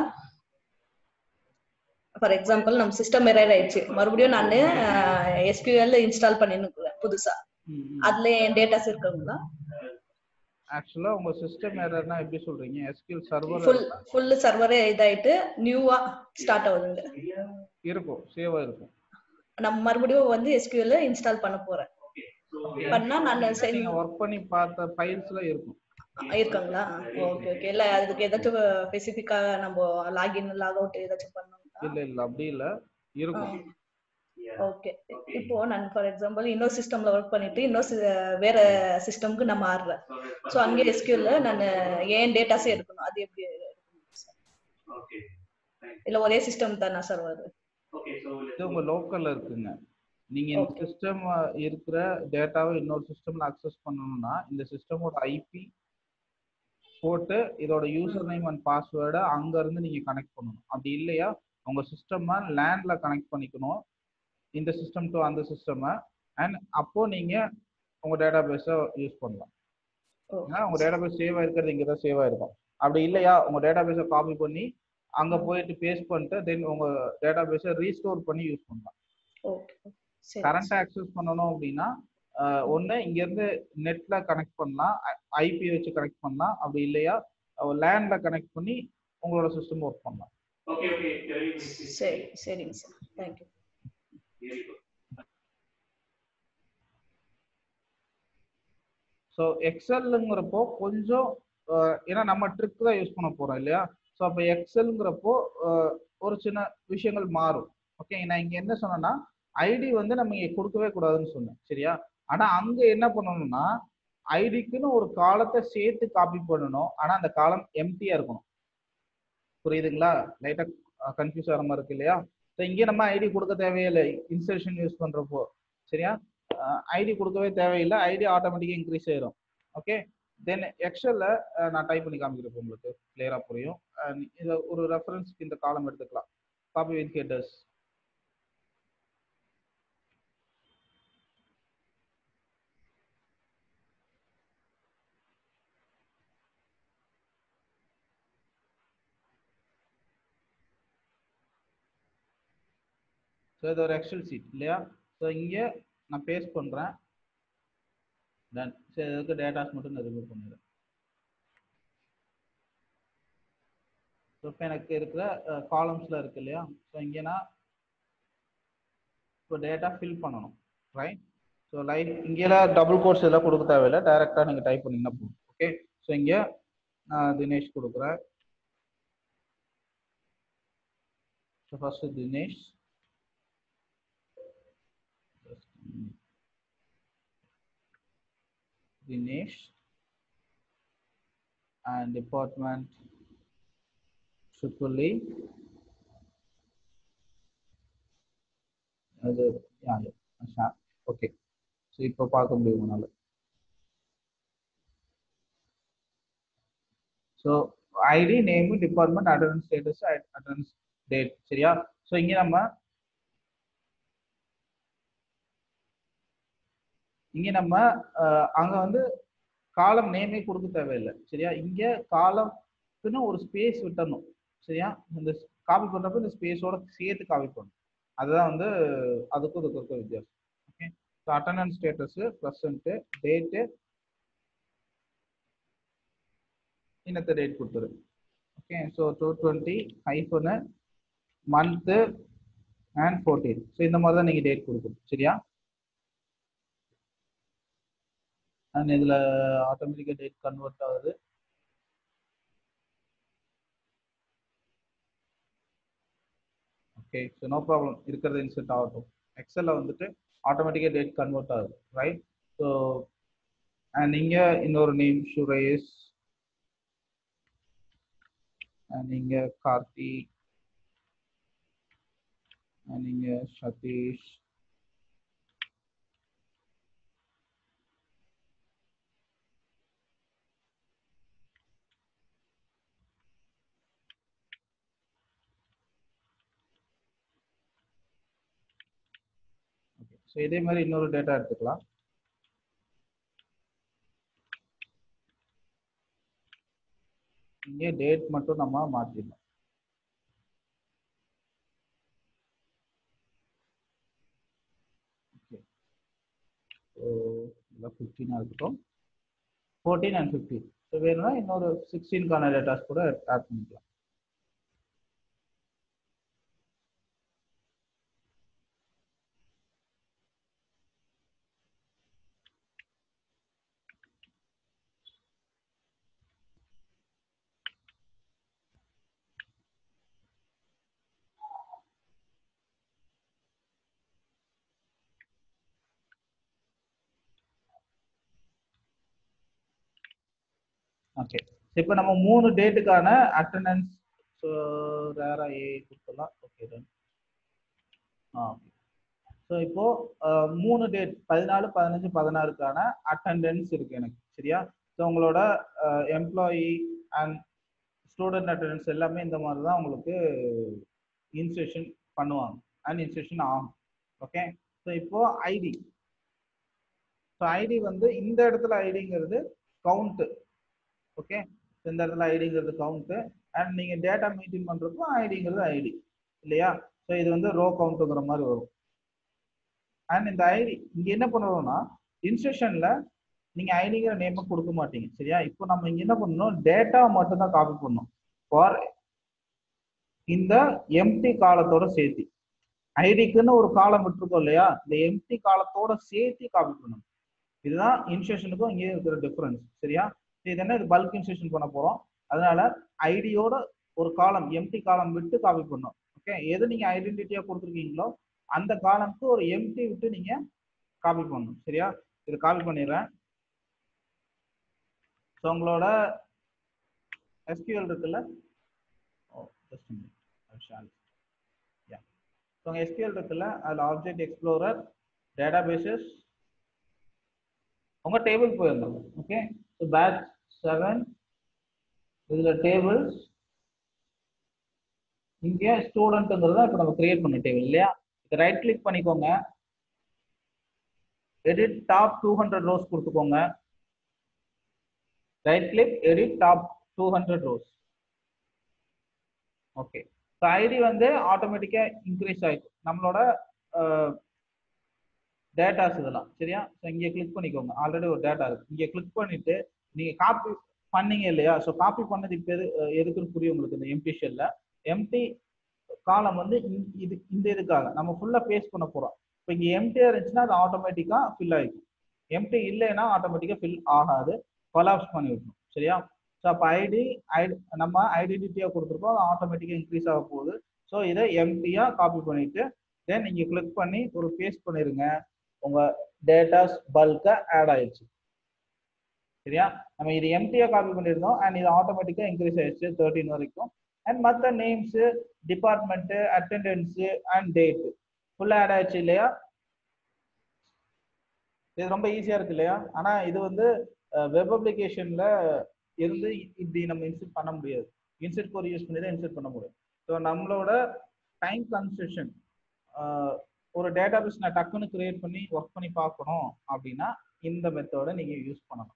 ஃபார் எக்ஸாம்பிள் நம்ம சிஸ்டம் எரர் ஆயிடுச்சு மறுபடியும் நான் எஸ்கியூஎல் இன்ஸ்டால் பண்ணிருக்கேன் புதுசா அதுல என் டேட்டாஸ் இருக்குங்களா ஆக்சுவலா உங்க சிஸ்டம் எரர்னா எப்படி சொல்றீங்க எஸ்கியூஎல் சர்வர் ஃபுல் ஃபுல் சர்வரே இதாயிட்டு நியூவா ஸ்டார்ட் ஆகுதுங்க இருக்கும் சேவா இருக்கும் நம்ம மறுபடியும் வந்து எஸ்கியூஎல் இன்ஸ்டால் பண்ண போறேன் பண்ணா நான் செஞ்சு நீங்க ஒர்க் பண்ணி பார்த்த ஃபைல்ஸ்ல இருக்கும் இருக்குங்களா ஓகே ஓகே இல்ல அதுக்கு ஏதாச்சும் ஸ்பெசிபிக்கா நம்ம லாகின் லாக் அவுட் ஏதாச்சும் பண்ணணுங்களா இல்ல இல்ல அப்படி இல்ல இருக்கும் ஓகே இப்போ நான் ஃபார் எக்ஸாம்பிள் இன்னொரு சிஸ்டம்ல ஒர்க் பண்ணிட்டு இன்னொரு சி- வேற சிஸ்டம்க்கு நான் மாறுறேன் சோ அங்கே எஸ்கியூல நான் ஏன் டேட்டாஸே எடுக்கணும் அது எப்படி எடுக்கணும் sir? Okay. இல்ல ஒரே சிஸ்டம் தானா சார் வருது Okay, so let's இது உங்க லோக்கல்ல இருக்குங்க நீங்க இந்த Okay. சிஸ்டம் இருக்கிற டேட்டாவை இன்னொரு சிஸ்டம்ல அக்சஸ் பண்ணணும்னா இந்த சிஸ்டமோட ஐபி போட்டு இதோட யூசர் நேம் அண்ட் பாஸ்வேர்டை அங்க இருந்து நீங்க கனெக்ட் பண்ணணும் அப்படி இல்லையா உங்க சிஸ்டம் லேண்ட்ல கனெக்ட் பண்ணிக்கணும் இந்த சிஸ்டம் டு அந்த சிஸ்டம் அண்ட் அப்போ நீங்க உங்க டேட்டா பேஸை யூஸ் பண்ணலாம் ஓ, ஏன்னா உங்க டேட்டா பேஸ் சேவ் ஆயிருக்கிறது இங்க தான் சேவ் ஆயிருக்கும் அப்படி இல்லையா உங்க டேட்டா பேஸை காப்பி பண்ணி அங்க போயிட்டு பேஸ்ட் பண்ணிட்டு தென் உங்க டேட்டா பேஸை ரீஸ்டோர் பண்ணி யூஸ் பண்ணலாம் ஓகே சரி கரண்ட் ஆக்சஸ் பண்ணணும் அப்படின்னா ஆஹ் ஒண்ணு இங்க இருந்து நெட்ல கனெக்ட் பண்ணலாம் ஐபி வச்சு கனெக்ட் பண்ணலாம் அப்படி இல்லையா லேண்ட்ல கனெக்ட் பண்ணி உங்களோட சிஸ்டம் ஒர்க் பண்ணலாம் Okay, okay, very good. சரி சரிங்க sir thank you Very good. So எக்ஸல்ங்கிறப்போ கொஞ்சம் ஆஹ் ஏன்னா நம்ம ட்ரிக் தான் யூஸ் பண்ண போறோம் இல்லையா ஸோ அப்போ எக்ஸல்ங்கிறப்போ ஒரு சின்ன விஷயங்கள் மாறும் ஓகே நான் இங்க என்ன சொன்னேன்னா ஐடி வந்து நம்ம இங்க கொடுக்கவே கூடாதுன்னு சொன்னேன் சரியா ஆனா அங்க என்ன பண்ணணும்னா ஐடிக்குன்னு ஒரு காலத்தை சேர்த்து காப்பி பண்ணணும் ஆனா அந்த காலம் எம்டியா இருக்கணும் புரியுதுங்களா லைட்டா கன்ஃபியூஸ் ஆகிற மாதிரி இருக்கு இல்லையா ஸோ இங்கே நம்ம ஐடி கொடுக்க தேவையில்லை இன்சர்ஷன் யூஸ் பண்றப்போ சரியா ஐடி கொடுக்கவே தேவையில்லை ஐடி ஆட்டோமேட்டிக்காக இன்க்ரீஸ் ஆயிரும் ஓகே தென் எக்ஸல்ல நான் டைப் பண்ணி காமிக்கிறப்போ உங்களுக்கு கிளியரா புரியும் அஹ் இதை ஒரு ரெஃபரன்ஸ்க்கு இந்த காலம் எடுத்துக்கலாம் காப்பி வித் ஹெட்டர்ஸ் இது ஒரு எக்ஸல் சீட் இல்லையா ஸோ இங்கே நான் பேஸ்ட் பண்ணுறேன் தென் சரி இதுக்கு டேட்டாஸ் மட்டும் நான் ரிமூவ் பண்ணிடுறேன் ஸோ இப்போ எனக்கு இருக்கிற காலம்ஸில் இருக்கு இல்லையா ஸோ இங்கே நான் இப்போ டேட்டா ஃபில் பண்ணணும் ரைட் ஸோ லைட் இங்கேலாம் டபுள் கோர்ஸ் எல்லாம் கொடுக்க தேவையில்லை டைரெக்டாக நீங்கள் டைப் பண்ணிங்கன்னா போதும் ஓகே ஸோ இங்கே நான் தினேஷ் கொடுக்குறேன் so first Dinesh Dinesh and department triple E. அது ஓகே ஸோ இப்போ பார்க்க முடியும் உங்களால் so ID name department attendance status attendance date சரியா ஸோ இங்கே நம்ம இங்கே நம்ம அஹ், அங்க வந்து காலம் நேமே கொடுக்க தேவையில்லை சரியா இங்க காலம்க்குன்னு ஒரு ஸ்பேஸ் விட்டணும் சரியா இந்த காப்பி பண்றப்ப இந்த ஸ்பேஸோட சேர்த்து காப்பி பண்ணணும் அதுதான் வந்து அதுக்கும் இதுக்கு இருக்க வித்தியாசம் okay so attendance status present date இன்னத்த டேட் கொடுத்துரு okay so two twenty hyphen month and fourteen so இந்த மாதிரி தான் நீங்கள் டேட் கொடுக்கணும் சரியா அண்ட் இதில் ஆட்டோமேட்டிக்காக டேட் கன்வெர்ட் ஆகுது ஓகே ஸோ நோ ப்ராப்ளம் இருக்கிறது இன்செர்ட் ஆகட்டும் எக்ஸலில் வந்துட்டு ஆட்டோமேட்டிக்காக டேட் கன்வெர்ட் ஆகுது ரைட் ஸோ அண்ட் நீங்கள் இன்னொரு நேம் சுரேஷ் அண்ட் நீங்கள் கார்த்தி அண்ட் நீங்கள் சதீஷ் ஓகே ஸோ இதே மாதிரி இன்னொரு டேட்டா எடுத்துக்கலாம் இங்கே டேட் மட்டும் நம்ம மாற்றிடலாம் ஓகே ஸோ இதில் ஃபிஃப்டீனாக இருக்கட்டும் ஃபோர்டீன் அண்ட் ஃபிஃப்டீன் ஸோ வேணும்னா இன்னொரு சிக்ஸ்டீன்கான டேட்டாஸ் கூட ஆட் பண்ணிக்கலாம் ஓகே இப்போ நம்ம மூணு டேட்டுக்கான அட்டண்டன்ஸ் ஸோ ரேரா ஏ கொடுத்துடலாம் ஓகே டன் ஆ ஸோ இப்போ அஹ், மூணு டேட் பதினாலு பதினஞ்சு பதினாறுக்கான அட்டண்டன்ஸ் இருக்கு எனக்கு சரியா ஸோ உங்களோட எம்ப்ளாயி அண்ட் ஸ்டூடெண்ட் அட்டண்டன்ஸ் எல்லாமே இந்த மாதிரி தான் உங்களுக்கு இன்ஸ்ட்ரக்ஷன் பண்ணுவாங்க அண்ட் இன்ஸ்ட்ரக்ஷன் ஆகும் ஓகே ஸோ இப்போ ஐடி ஸோ ஐடி வந்து இந்த இடத்துல ஐடிங்கிறது கவுண்ட் ஓகே இந்த இடத்துல ஐடிங்கிறது கவுண்ட் அண்ட் நீங்க டேட்டா மெயின்டைன் பண்றப்போ ஐடிங்கிறது ஐடி இல்லையா ஸோ இது வந்து ரோ கவுண்ட்டுங்கிற மாதிரி வரும் அண்ட் இந்த ஐடி இங்க என்ன பண்ணுறோம்னா இன்ஸ்ட்ரக்ஷன்ல நீங்க ஐடிங்கிற நேமை கொடுக்க மாட்டீங்க சரியா இப்போ நம்ம இங்க என்ன பண்ணணும் டேட்டாவை மட்டும் தான் காப்பி பண்ணணும் ஃபார் இந்த எம்டி காலத்தோட சேர்த்து ஐடிக்குன்னு ஒரு காலம் விட்டுருக்கோம் இல்லையா இந்த எம்டி காலத்தோட சேர்த்து காப்பி பண்ணணும் இதுதான் இன்ஸ்ட்ரக்ஷனுக்கும் இங்கே இருக்கிற டிஃபரன்ஸ் சரியா இது என்ன இது பல்க் இன்ஸ்ட்ரக்ஷன் பண்ண போறோம் அதனால ஐடியோட ஒரு காலம் எம்டி காலம் விட்டு காப்பி பண்ணணும் ஓகே எது நீங்க ஐடென்டிட்டியா கொடுத்துருக்கீங்களோ அந்த காலம்க்கு ஒரு எம்டி விட்டு நீங்க காப்பி பண்ணணும் சரியா இது காப்பி பண்ணிடுறேன் ஸோ உங்களோட எஸ்கியூஎல் இருக்குல்ல oh just shall yeah so உங்கள் எஸ்கியூஎல் இருக்குல்ல அதில் ஆப்ஜெக்ட் எக்ஸ்ப்ளோரர் டேட்டா பேசஸ் உங்க டேபிள் போயிருந்தோம் ஓகே ஸோ பேட்ச் செவன் இதுல டேபிள்ஸ் இங்க ஸ்டூடெண்ட்ங்கிறத இப்போ நம்ம கிரியேட் பண்ண டேபிள் இல்லையா இது ரைட் கிளிக் பண்ணிக்கோங்க edit top two hundred rows கொடுத்துக்கோங்க right click edit top two hundred rows okay so ID வந்து ஆட்டோமேட்டிக்காக இன்க்ரீஸ் ஆகிக்கும் நம்மளோட டேட்டாஸ் இதெல்லாம் சரியா ஸோ இங்கே கிளிக் பண்ணிக்கோங்க ஆல்ரெடி ஒரு டேட்டா இருக்கு இங்கே கிளிக் பண்ணிட்டு நீங்க காப்பி பண்ணீங்க இல்லையா ஸோ காப்பி பண்ணது இப்போ எது அஹ் எதுக்குன்னு புரியும் உங்களுக்கு இந்த எம்டி ஷெல்ல எம்டி காலம் வந்து இந்த- இது இந்த இதுக்காக நம்ம ஃபுல்லா பேஸ்ட் பண்ண போறோம் இப்போ இங்கே எம்டியா இருந்துச்சுன்னா அது ஆட்டோமேட்டிக்கா ஃபில் ஆகிக்கும் எம்டி இல்லைன்னா ஆட்டோமேட்டிக்கா ஃபில் ஆகாது கொலாப்ஸ் பண்ணி விட்டுரும் சரியா ஸோ அப்போ ஐடி ஐடி நம்ம ஐடென்டிட்டியாக கொடுத்துருக்கோம் அது ஆட்டோமேட்டிக்காக இன்க்ரீஸ் ஆக போகுது ஸோ இதை எம்டியா காப்பி பண்ணிட்டு தென் நீங்க கிளிக் பண்ணி ஒரு பேஸ்ட் பண்ணிருங்க உங்க டேட்டாஸ் பல்கா ஆட் ஆயிடுச்சு சரியா நம்ம இது எம்டியா காப்பி பண்ணியிருந்தோம் அண்ட் இது ஆட்டோமேட்டிக்கா இன்க்ரீஸ் ஆயிடுச்சு தேர்ட்டின் வரைக்கும் அண்ட் மற்ற names department attendance and date ஃபுல்லா ஆட் ஆயிடுச்சு இல்லையா இது ரொம்ப ஈஸியா இருக்கு இல்லையா ஆனா இது வந்து வெப் அப்ளிகேஷன்ல இருந்து இப்படி நம்ம இன்சர்ட் பண்ண முடியாது இன்சர்ட் கோர் யூஸ் பண்ணி தான் இன்சர்ட் பண்ண முடியும் ஸோ நம்மளோட டைம் கன்ஸ்ட்ரக்ஷன் ஒரு டேட்டாபேஸ் நான் டக்குன்னு கிரியேட் பண்ணி ஒர்க் பண்ணி பார்க்கணும் அப்படின்னா இந்த மெத்தடை நீங்க யூஸ் பண்ணணும்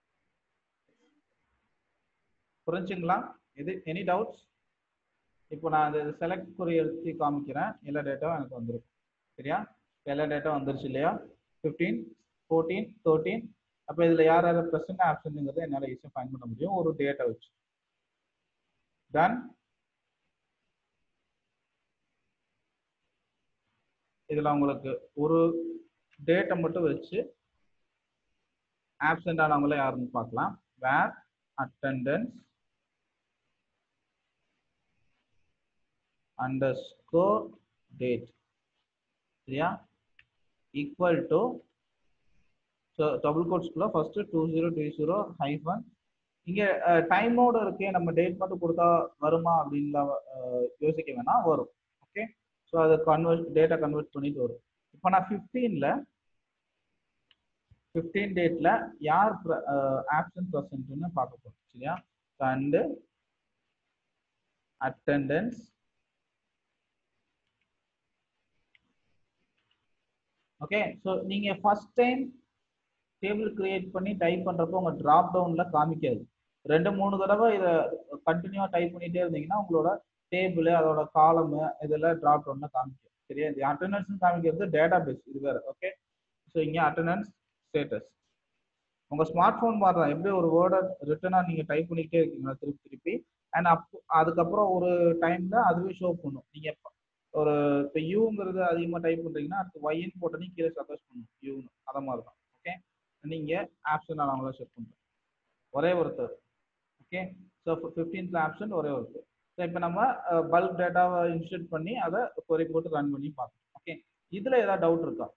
புரிஞ்சுங்களா இது எனி டவுட்ஸ் இப்போ நான் அந்த செலக்ட் குறி எடுத்து காமிக்கிறேன் எல்லா டேட்டாவும் எனக்கு வந்துருக்கும் சரியா எல்லா டேட்டா வந்துருச்சு இல்லையா ஃபிஃப்டீன் ஃபோர்டீன் தேர்ட்டீன் அப்போ இதில் யார் யார் ப்ரெசன்ட் ஆப்ஷனுங்கிறத என்னால் ஈஸியாக ஃபைன் பண்ண முடியும் ஒரு டேட்டா வச்சு டன் இதில் உங்களுக்கு ஒரு டேட்டை மட்டும் வச்சு ஆப்சென்ட் ஆனவங்கள யாருன்னு பார்க்கலாம் வேர் அட்டண்டன்ஸ் அண்டர்ஸ்கோர் டேட் சரியா ஈக்குவல் டு ஸோ டபுள் கோட்ஸ்குள்ள first two zero two zero hyphen இங்கே டைமோட இருக்கே நம்ம டேட் மட்டும் கொடுத்தா வருமா அப்படின்லாம் அஹ், யோசிக்க வேணாம் வரும் ஓகே ஸோ அதை கன்வெர்ட் டேட்டா கன்வெர்ட் பண்ணிட்டு வரும் இப்போ நான் ஃபிஃப்டீனில் ஃபிஃப்டீன் டேட்டில் யார் ஆப்சன்ட் பர்சன்ட்னு பார்க்க போகிறோம் சரியா அண்டு அட்டெண்டன்ஸ் ஓகே ஸோ நீங்கள் ஃபர்ஸ்ட் டைம் டேபிள் கிரியேட் பண்ணி டைப் பண்ணுறப்போ உங்கள் ட்ராப் டவுனில் காமிக்காது ரெண்டு மூணு தடவை இதை கண்டினியூவாக டைப் பண்ணிட்டே இருந்தீங்கன்னா உங்களோட டேபிள் அதோட காலம் இதெல்லாம் ட்ராப் டவுனில் காமிக்கும் சரியா இந்த அட்டண்டன்ஸ் காமிக்கிறது டேட்டா பேஸ் இது வேறு ஓகே ஸோ இங்கே அட்டண்டன்ஸ் ஸ்டேட்டஸ் உங்கள் ஸ்மார்ட் ஃபோன் மாதிரி தான் எப்படி ஒரு வேர்டை ரிட்டனாக நீங்கள் டைப் பண்ணிக்கிட்டே இருக்கீங்களா திருப்பி திருப்பி அண்ட் அப் அதுக்கப்புறம் ஒரு டைமில் அதுவே ஷோ பண்ணும் நீங்கள் ஒரு இப்போ யூங்கிறது அதிகமாக டைப் பண்ணுறீங்கன்னா அடுத்து ஒய்ன்னு போட்டோன்னே கீழே சஜஸ்ட் பண்ணும் யூன்னு அதை மாதிரி தான் ஓகே நீங்கள் ஆப்ஷன் அவங்கள செட் பண்ணுறோம் ஒரே ஒருத்தர் ஓகே ஸோ ஃபிஃப்டீன்த் ஆப்ஷன் ஒரே ஒருத்தர் ஸோ இப்போ நம்ம பல்க் டேட்டாவை இன்ஸ்டேட் பண்ணி அதை கொரி போட்டு ரன் பண்ணி பார்க்கணும் ஓகே இதில் ஏதாவது டவுட் இருக்கா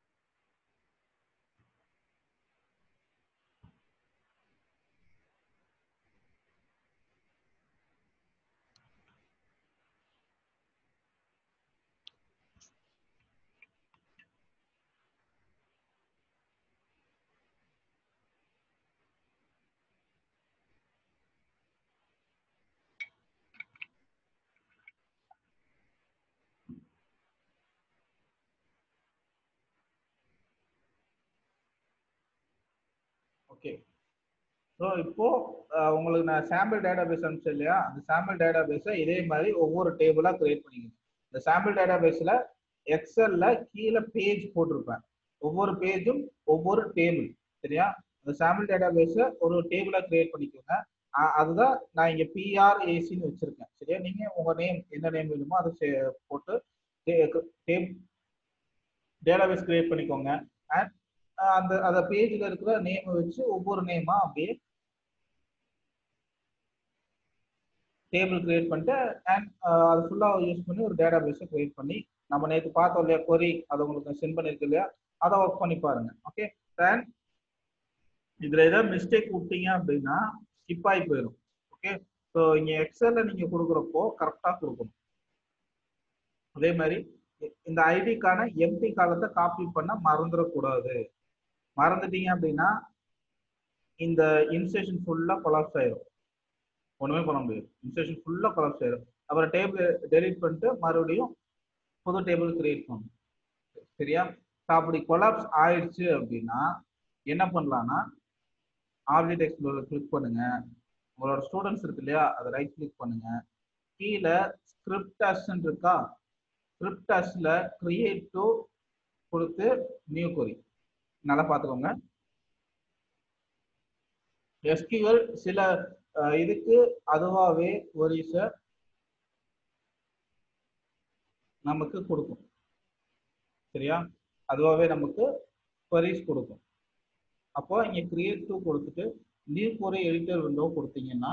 ஓகே ஸோ இப்போ அஹ், உங்களுக்கு நான் சாம்பிள் டேட்டா பேஸ் அனுப்பிச்சேன் இல்லையா அந்த சாம்பிள் டேட்டா பேஸை இதே மாதிரி ஒவ்வொரு டேபிளாக கிரியேட் பண்ணிக்கணும் இந்த சாம்பிள் டேட்டா பேஸில் எக்ஸல்ல கீழே பேஜ் போட்டிருப்பேன் ஒவ்வொரு பேஜும் ஒவ்வொரு டேபிள் சரியா அந்த சாம்பிள் டேட்டா பேஸை ஒரு டேபிளாக கிரியேட் பண்ணிக்கோங்க அ- அதுதான் நான் இங்கே பிஆர்ஏசின்னு வச்சிருக்கேன் சரியா நீங்கள் உங்கள் நேம் என்ன நேம் வேணுமோ அதை சே- போட்டு டேட்டாபேஸ் கிரியேட் பண்ணிக்கோங்க அண்ட் அந்த அந்த பேஜ்ல இருக்கிற நேம் வச்சு ஒவ்வொரு நேமா அப்படியே டேபிள் கிரியேட் பண்ணிட்டு அண்ட் அது ஃபுல்லாக யூஸ் பண்ணி ஒரு டேட்டா பேஸை கிரியேட் பண்ணி நம்ம நேற்று பார்த்தோம் இல்லையா கொரி அதை உங்களுக்கு சென்ட் பண்ணிருக்கு இல்லையா அதை ஒர்க் பண்ணி பாருங்க ஓகே தென் இதுல ஏதாவது மிஸ்டேக் விட்டீங்க அப்படின்னா ஸ்கிப் ஆகி போயிடும் ஓகே ஸோ இங்க எக்ஸல்ல நீங்க கொடுக்குறப்போ கரெக்டா கொடுக்கணும் அதே மாதிரி இ- இந்த ஐடிக்கான எம்டி காலத்தை காப்பி பண்ண மறந்துடக்கூடாது மறந்துட்டீங்க அப்படின்னா இந்த இன்ஸ்டேஷன் ஃபுல்லா கொலாப்ஸ் ஆயிரும் ஒண்ணுமே பண்ண முடியாது இன்ஸ்டேஷன் ஃபுல்லா கொலாப்ஸ் ஆயிரும் அப்புறம் டேபிள் டெலீட் பண்ணிட்டு மறுபடியும் புது டேபிள் கிரியேட் பண்ணணும் சரியா So, அப்படி கொலாப்ஸ் ஆயிடுச்சு அப்படின்னா என்ன பண்ணலாம்னா ஆப்ஜெக்ட் எக்ஸ்ப்ளோரர் கிளிக் பண்ணுங்க உங்களோட ஸ்டூடெண்ட்ஸ் இருக்கு இல்லையா அதை ரைட் கிளிக் பண்ணுங்க கீழே ஸ்கிரிப்ட் இருக்கா ஸ்கிரிப்ட் டஸ்ட்ல கிரியேட் டு கொடுத்து நியூ கொரி நல்லா பார்த்துக்கோங்க எஸ்கியூஎல் சில அஹ், இதுக்கு அதுவாகவே கொரிஸை நமக்கு கொடுக்கும் சரியா அதுவாகவே நமக்கு queries கொடுக்கும் அப்போ இங்க கிரியேட் டு கொடுத்துட்டு நியூ கொரி எடிட்டர் விண்டோ கொடுத்தீங்கன்னா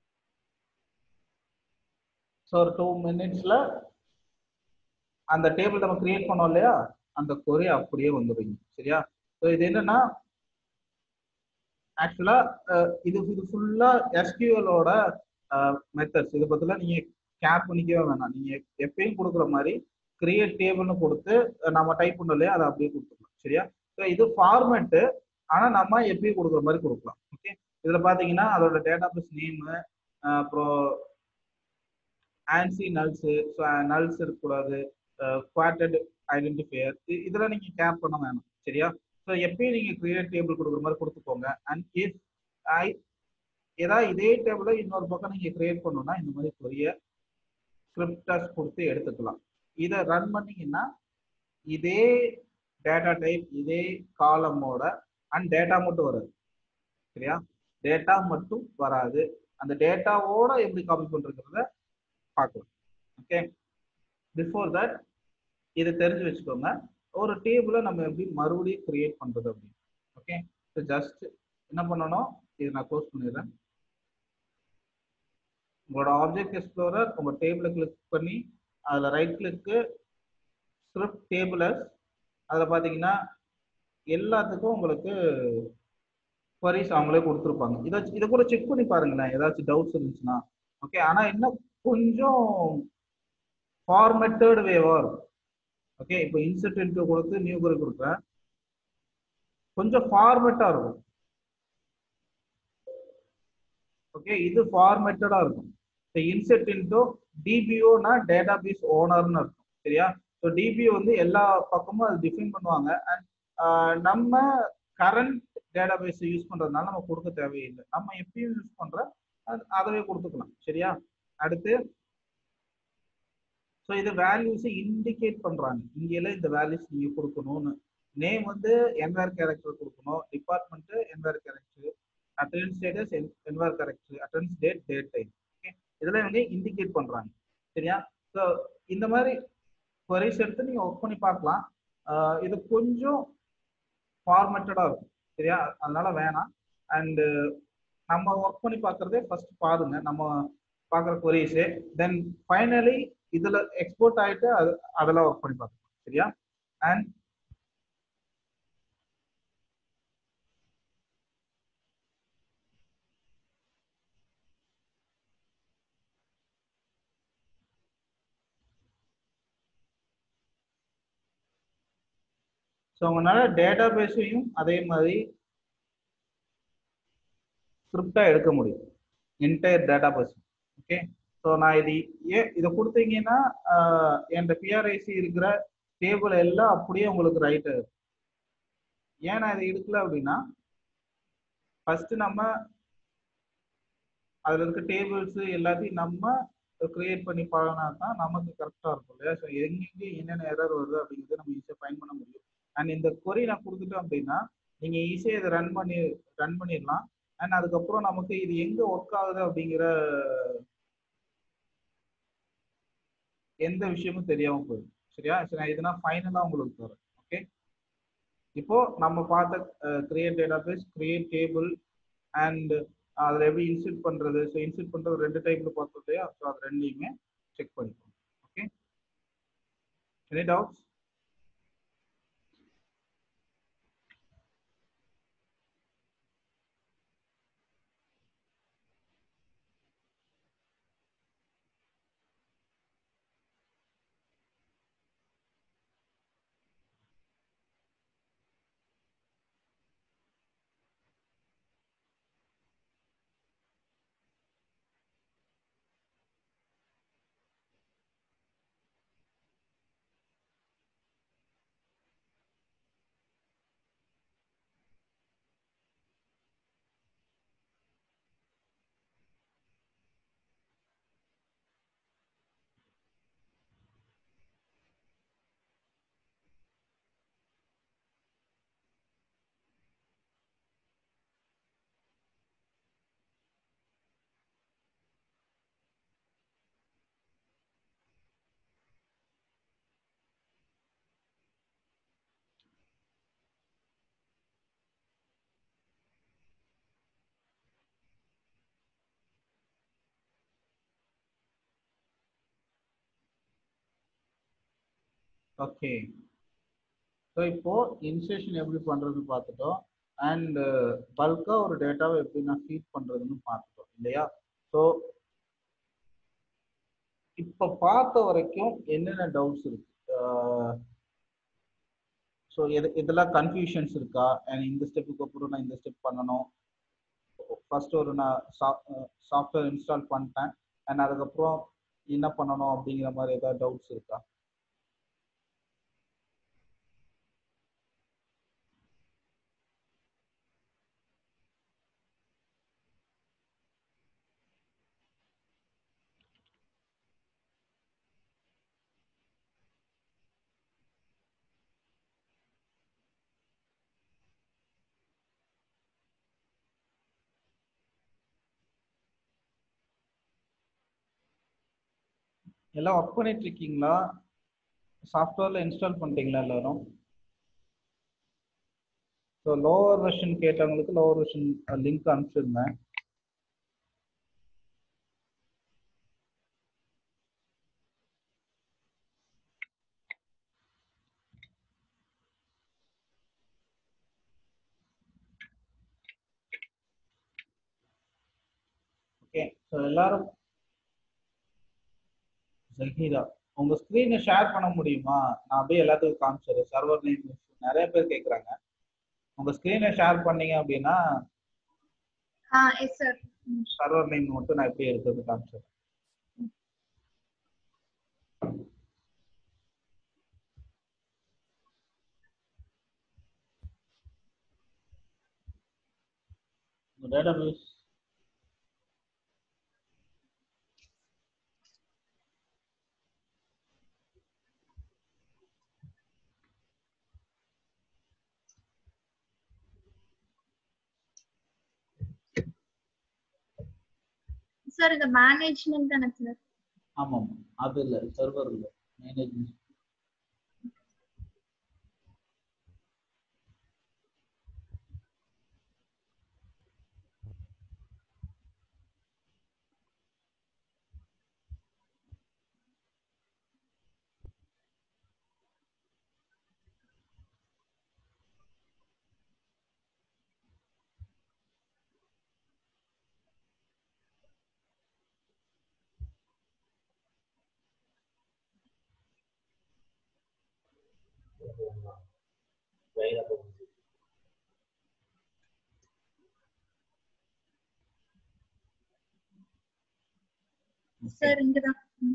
ஸோ ஒரு டூ மினிட்ஸ்ல அந்த டேபிள் நம்ம கிரியேட் பண்ணோம் இல்லையா அந்த கொரி அப்படியே வந்துடுங்க சரியா ஸோ இது என்னன்னா ஆக்சுவலா இது இது ஃபுல்லா எஸ்கியூஎலோட மெத்தட்ஸ் இதை பத்திலாம் நீங்க கேர் பண்ணிக்கவே வேணாம் நீங்க எப்பயும் கொடுக்குற மாதிரி கிரியேட் டேபிள்னு கொடுத்து அஹ், நம்ம டைப் பண்ணோம் இல்லையா அதை அப்படியே கொடுத்துக்கலாம் சரியா ஸோ இது ஃபார்மெட்டு ஆனா நம்ம எப்பயும் கொடுக்குற மாதிரி கொடுக்கலாம் ஓகே இதுல பாத்தீங்கன்னா அதோட டேட்டாபேஸ் நேமு அப்புறம் ஆன்சி நல்ஸ் நல்ஸ் இருக்கக்கூடாது குவார்டட் ஐடென்டிஃபையர் இதெல்லாம் நீங்க கேர் பண்ண வேணாம் சரியா ஸோ எப்பயும் நீங்க கிரியேட் டேபிள் கொடுக்குற மாதிரி கொடுத்துக்கோங்க அண்ட் இஃப் ஐ ஏதாவது இதே டேபிளை இன்னொரு பக்கம் நீங்க கிரியேட் பண்ணணும்னா இந்த மாதிரி பெரிய ஸ்கிரிப்டர்ஸ் கொடுத்து எடுத்துக்கலாம் இதை ரன் பண்ணீங்கன்னா இதே டேட்டா டைப் இதே காலமோட அண்ட் டேட்டா மட்டும் வராது சரியா டேட்டா மட்டும் வராது அந்த டேட்டாவோட எப்படி காப்பி பண்றதுங்கிறத பார்க்கலாம் ஓகே பிஃபோர் தட் இதை தெரிஞ்சு வச்சுக்கோங்க ஒரு டேபிளை நம்ம எப்படி மறுபடியும் கிரியேட் பண்றது அப்படின்னு ஓகே ஸோ ஜஸ்ட் என்ன பண்ணணும் இதை நான் க்ளோஸ் பண்ணிடுறேன் உங்களோட ஆப்ஜெக்ட் எக்ஸ்ப்ளோரர் உங்க டேபிளை கிளிக் பண்ணி அதில் ரைட் கிளிக்கு ஸ்கிரிப்ட் டேபிளஸ் அதில் பார்த்தீங்கன்னா எல்லாத்துக்கும் உங்களுக்கு queries அவங்களே கொடுத்துருப்பாங்க இதை இதை கூட செக் பண்ணி பாருங்களேன் ஏதாச்சும் டவுட்ஸ் இருந்துச்சுன்னா ஓகே ஆனால் இன்னும் கொஞ்சம் ஃபார்மேட்டட் வேவா இருக்கும் ஓகே இப்போ இன்செர்ட் இன்ட்டு கொடுத்து நியூ query கொடுக்குறேன் கொஞ்சம் ஃபார்மேட்டா இருக்கும் ஓகே இது ஃபார்மேட்டடா இருக்கும் இன்செர்ட் இன்டோ டிபிஓனா டேட்டாபேஸ் ஓனர்னு இருக்கும் சரியா ஸோ டிபிஓ வந்து எல்லா பக்கமும் அது டிஃபைன் பண்ணுவாங்க அண்ட் நம்ம கரண்ட் டேட்டாபேஸ் யூஸ் பண்றதுனால நம்ம கொடுக்க தேவையில்லை நம்ம எப்பயும் யூஸ் பண்ற அது அதவே கொடுத்துக்கலாம் சரியா அடுத்து ஸோ இது வேல்யூஸ் இண்டிகேட் பண்றாங்க இங்க எல்லாம் இந்த வேல்யூஸ் நீங்க கொடுக்கணும்னு நேம் வந்து என்வேர் கேரக்டர் கொடுக்கணும் டிபார்ட்மெண்ட் என்வேர் கேரக்டர் அட்டெண்டன்ஸ் ஸ்டேட்டஸ் என்வேர் கேரக்டர் attendance date datetime okay இதெல்லாம் வந்து இண்டிகேட் பண்றாங்க சரியா ஸோ இந்த மாதிரி கொரிஸ் எடுத்து நீங்க ஒர்க் பண்ணி பார்க்கலாம் ஆஹ் இது கொஞ்சம் ஃபார்மேட்டடா இருக்கும் சரியா அதனால வேணாம் அண்டு நம்ம ஒர்க் பண்ணி பார்க்கறதே ஃபர்ஸ்ட் பாருங்க நம்ம பார்க்குற கொரிஸே தென் ஃபைனலி இதுல எக்ஸ்போர்ட் ஆயிட்டு அது அதெல்லாம் ஒர்க் பண்ணி பார்க்கலாம் சரியா அண்ட் ஸோ உங்களால டேட்டா பேஸையும் அதே மாதிரி ஸ்கிரிப்டா எடுக்க முடியும் entire database okay so நான் இது ஏன் இதை கொடுத்தீங்கன்னா ஆஹ், என்கிட்ட பிஆர்ஐசி இருக்கிற டேபிள் எல்லாம் அப்படியே உங்களுக்கு ரைட்டு ஏன் நான் இதை எடுக்கல அப்படின்னா ஃபர்ஸ்ட் நம்ம அதுல இருக்க டேபிள்ஸ் எல்லாத்தையும் நம்ம கிரியேட் பண்ணி பழகினா தான் நமக்கு கரெக்டாக இருக்கும் இல்லையா ஸோ எங்கெங்கே என்னென்ன எரர் வருது அப்படிங்கிறத நம்ம ஈஸியாக ஃபைன் பண்ண முடியும் அண்ட் இந்த கொரி நான் கொடுத்துட்டோம் அப்படின்னா நீங்க ஈஸியாக இதை ரன் பண்ணி ரன் பண்ணிடலாம் அண்ட் அதுக்கப்புறம் நமக்கு இது எங்க ஒர்க் ஆகுது அப்படிங்கிற எந்த விஷயமும் தெரியாம போயிடும் சரியா சரி நான் இதுனா ஃபைனலாக உங்களுக்கு தரேன் ஓகே இப்போ நம்ம பார்த்த create database create table and அதில் எப்படி இன்சர்ட் பண்றது ஸோ இன்சர்ட் பண்றது ரெண்டு டைப்ல பார்த்தோம் இல்லையா ஸோ அது ரெண்டையுமே செக் பண்ணிக்கோங்க okay any doubts okay so இப்போ இன்சேஷன் எப்படி பண்றதுன்னு பார்த்துட்டோம் அண்ட் பல்கா ஒரு டேட்டாவை எப்படி நான் ஃபீட் பண்றதுன்னு பார்த்துட்டோம் இல்லையா ஸோ இப்போ பார்த்த வரைக்கும் என்னென்ன டவுட்ஸ் இருக்கு ஸோ எது இதெல்லாம் கன்ஃபியூஷன்ஸ் இருக்கா அண்ட் இந்த ஸ்டெப்புக்கு அப்புறம் நான் இந்த ஸ்டெப் பண்ணணும் ஃபர்ஸ்ட் ஒரு நான் சாஃப்ட்வேர் இன்ஸ்டால் பண்ணிட்டேன் அண்ட் அதுக்கப்புறம் என்ன பண்ணணும் அப்படிங்கிற மாதிரி ஏதாவது டவுட்ஸ் இருக்கா எல்லாம் ஒர்க் பண்ணிட்டு இருக்கீங்களா சாஃப்ட்வேர்ல இன்ஸ்டால் பண்ணிட்டீங்களா எல்லாரும் ஸோ லோவர் வெர்ஷன் கேட்டவங்களுக்கு லோவர் வெர்ஷன் லிங்க் அனுப்பிச்சிருந்தேன் ஓகே ஸோ எல்லாரும் ஜஹீரா உங்க ஸ்கிரீனை ஷேர் பண்ண முடியுமா நான் அப்படியே எல்லாத்துக்கும் காமிச்சிடுறேன் சர்வர் நேம் நிறைய பேர் கேட்குறாங்க உங்க ஸ்கிரீனை ஷேர் பண்ணீங்க அப்படின்னா ஆ எஸ் சார் சர்வர் நேம் மட்டும் நான் எப்படி எடுக்கிறது காமிச்சிடுறேன் டேட்டாபேஸ் சார் இந்த மேனேஜ்மெண்ட் தானே சார் ஆமாம் அது இல்லை சர்வர் இல்லை மேனேஜ்மெண்ட் சார் இங்கதான் ம்.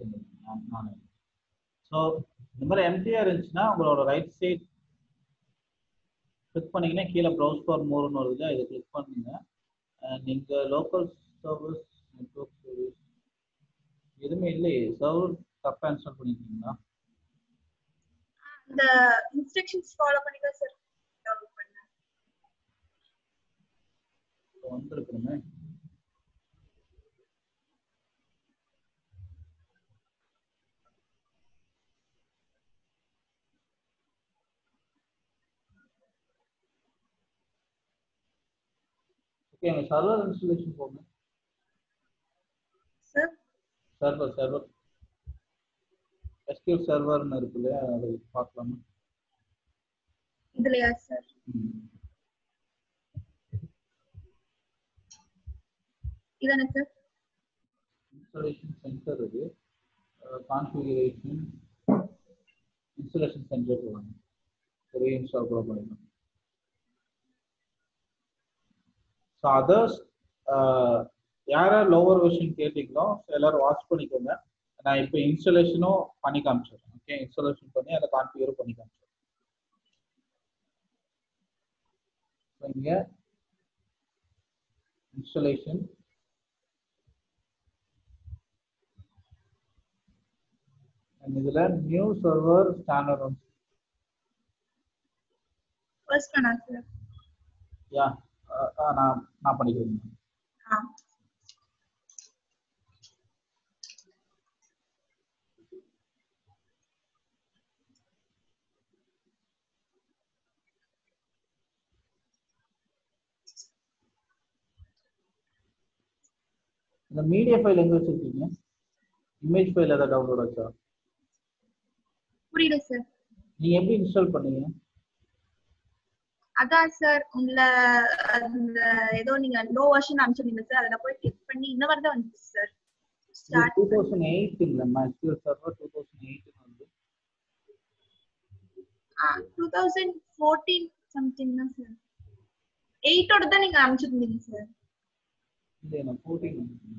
ஸோ இந்த மாதிரி எம்டிஆர் இருந்துச்சுன்னா உங்களோட ரைட் சைட் கிளிக் பண்ணீங்கன்னா கீழே ப்ரௌஸ் ஃபார் மோர்னு வருது இதை கிளிக் பண்ணுங்க நீங்க லோக்கல் சர்வீஸ் நெட்ஒர்க் சர்வீஸ் எதுவுமே இல்லையே சர்வர் தப்பா இன்ஸ்டால் பண்ணிருக்கீங்களா இந்த இன்ஸ்ட்ரக்ஷன்ஸ் ஃபாலோ பண்ணி தான் சார் டவுன்லோட் பண்ணேன் வந்திருக்கணுமே ஓகே அங்கே சர்வர் இன்ஸ்டாலேஷன் போங்க சார் சர்வர் சர்வர் எஸ்கியூ சர்வர்னு இருக்கு இல்லையா அதை பார்க்கலாமா இதுலயா சார் இதானே சார் இன்ஸ்டாலேஷன் சென்டர் இது கான்ஃபிகரேஷன் இன்ஸ்டாலேஷன் சென்டர் போவாங்க ஒரே இன்ஸ்டால் கூட பண்ணிடலாம் ஸோ அதர்ஸ் யாரா லோவர் வெர்ஷன் கேட்டீங்களோ எல்லாரும் வாட்ச் பண்ணிக்கோங்க நான் இப்போ இன்ஸ்டாலேஷனும் பண்ணி காமிச்சிடுறேன் ஓகே இன்ஸ்டாலேஷன் பண்ணி அதை கான்ஃபிகரும் பண்ணி காமிச்சிடுறேன் ஸோ இங்கே இன்ஸ்டாலேஷன் அண்ட் இதுல நியூ சர்வர் ஸ்டாண்டர்ட் ஃபர்ஸ்ட் ஒன்னா சார் யா நான் நான் பண்ணிக்கிறேன் ஆ இந்த மீடியா ஃபைல் எங்க வச்சிருக்கீங்க இமேஜ் ஃபைல் ஏதாவது டவுன்லோட் ஆச்சா புரியல சார் நீங்க எப்படி இன்ஸ்டால் பண்ணீங்க அதான் சார் உங்களை அந்த ஏதோ நீங்க லோ வெர்ஷன் அனுப்பிச்சிருந்தீங்க சார் அதில் போய் கிளிக் பண்ணி இந்த மாதிரி தான் வந்துச்சு sir start two thousand eight இல்லைம்மா SQL server two thousand eight வந்து டூ தௌசண்ட் ஃபோர்டீன் சம்திங் தான் சார் எயிட்டோட தான் நீங்க அனுப்பிச்சிருந்தீங்க சார் இல்லை நான் ஃபோர்டீன்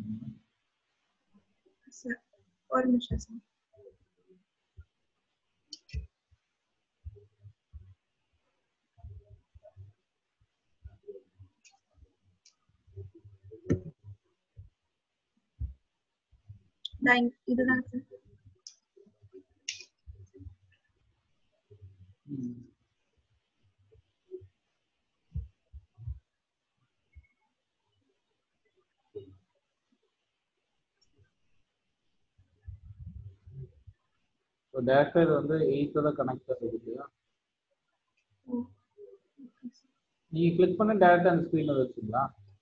சார் ஒரு நிமிஷம் சார் நான் இங்க- இதுதான் சார் ஸோ டேரக்டாக இது வந்து எயிட்டோட கனெக்ட் ஆகுது இல்லையா நீங்க கிளிக் பண்ண டேரக்டா அந்த ஸ்க்ரீன்ல வச்சுங்களா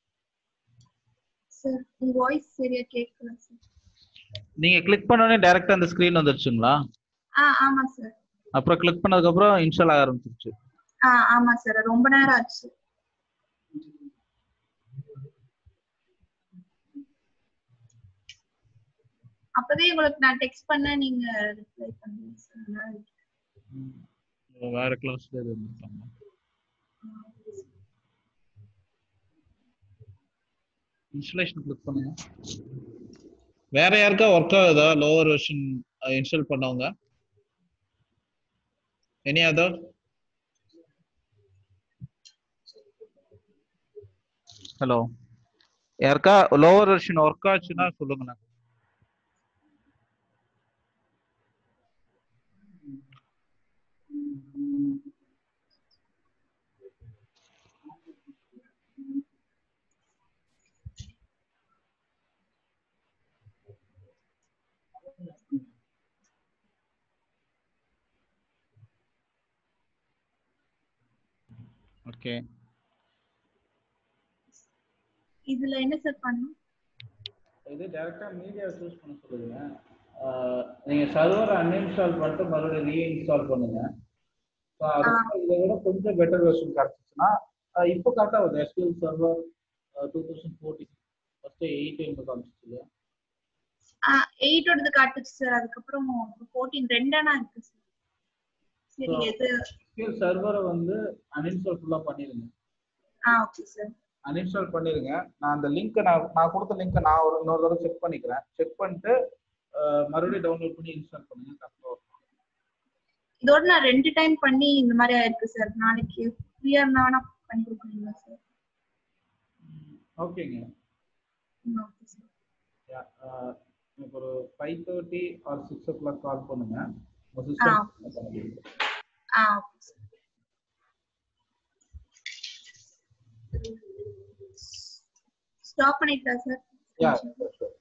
சார் உங்க வாய்ஸ் சரியா கேட்கல சார் நீங்க கிளிக் பண்ணோடனே டேரக்டா அந்த ஸ்க்ரீன் வந்துருச்சுங்களா ஆ ஆமா சார் அப்புறம் கிளிக் பண்ணதுக்கு அப்புறம் இன்ஸ்டால் ஆக ஆரம்பிச்சிருச்சு ஆ ஆமா சார் ரொம்ப நேரம் ஆச்சு அப்பவே உங்களுக்கு நான் டெக்ஸ்ட் பண்ண நீங்க ரிப்ளை பண்ணீங்க சார் அதனால வேற கிளாஸ்ல இருந்துட்டாங்க இன்ஸ்டலேஷன் கிளிக் பண்ணுங்க வேற யாருக்கா ஒர்க் ஆகுதா லோவர் வெர்ஷன் இன்ஸ்டால் பண்ணவங்க எனி அதர் ஹலோ யாருக்கா லோவர் வெர்ஷன் ஒர்க் ஆச்சுன்னா சொல்லுங்கண்ணா ஓகே இதுல என்ன சார் பண்ணணும் இது டைரக்டா மீடியா சூஸ் பண்ண சொல்லுங்க ஆஹ் நீங்க சர்வர் அன்இன்ஸ்டால் பண்ணிட்டு மறுபடியும் ரீஇன்ஸ்டால் பண்ணுங்க ஸோ அதுக்கு இதை விட கொஞ்சம் பெட்டர் வெர்ஷன் கிடைச்சிச்சுன்னா ஆஹ் இப்போ கரெக்டாக வருது SQL server two thousand fourteen first eight எங்க காமிச்சிச்சு இல்லையா எயிட்டோடது காட்டுச்சு சார் அதுக்கப்புறம் ஃபோர்டீன் ரெண்டானா இருக்கு சார் சரி So- எது எஸ்கியூஎல் சர்வரை வந்து அன்இன்ஸ்டால் ஃபுல்லாக பண்ணிடுங்க ஆ ஓகே சார் அன்இன்ஸ்டால் பண்ணிடுங்க நான் அந்த லிங்க்கை நான் நான் கொடுத்த லிங்க்கை நான் ஒரு இன்னொரு தடவை செக் பண்ணிக்கிறேன் செக் பண்ணிட்டு ஆஹ் மறுபடியும் டவுன்லோட் பண்ணி இன்ஸ்டால் பண்ணுங்க கரெக்டாக வரும் இதோட நான் ரெண்டு டைம் பண்ணி இந்த மாதிரி ஆயிருக்கு சார் நாளைக்கு ஃப்ரீயா இருந்தா வேணா பண்ணி கொடுக்குறீங்களா சார் ஓகேங்க ஓகே சார் Yeah, uh, எனக்கு ஒரு five thirty or six o'clock call பண்ணுங்க உங்க ஆ. சிஸ்டம் ஆ ஓகே சார் ஸ்டாப் பண்ணிட்டா sir yeah sure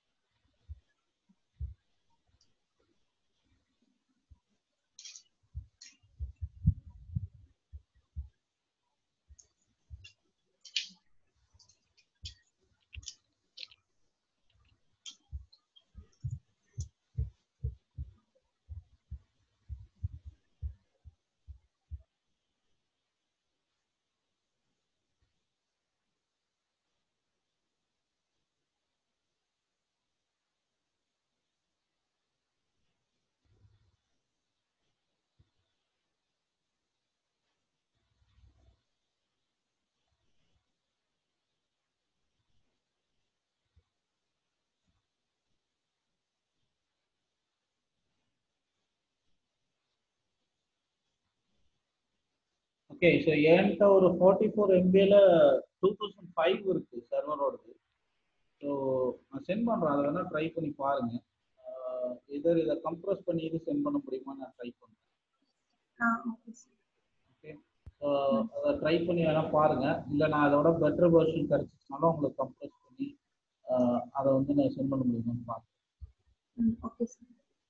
okay so என்கிட்ட ஒரு ஃபார்ட்டி ஃபோர் எம்பியில் டூ தௌசண்ட் ஃபைவ் இருக்கு சர்வரோடது ஸோ நான் சென்ட் பண்ணுறேன் அதை வேணால் ட்ரை பண்ணி பாருங்க இதர் இதை கம்ப்ரஸ் பண்ணி இது சென்ட் பண்ண முடியுமா நான் ட்ரை பண்ணுறேன் ஆ ஓகே சார் ஓகே ஸோ அதை ட்ரை பண்ணி வேணால் பாருங்க இல்லை நான் அதோட பெட்டர் வெர்ஷன் கிடச்சிச்சுனாலும் உங்களுக்கு கம்ப்ரஸ் பண்ணி ஆஹ் அதை வந்து நான் சென்ட் பண்ண முடியுமான்னு பார்க்குறேன் ம் okay sir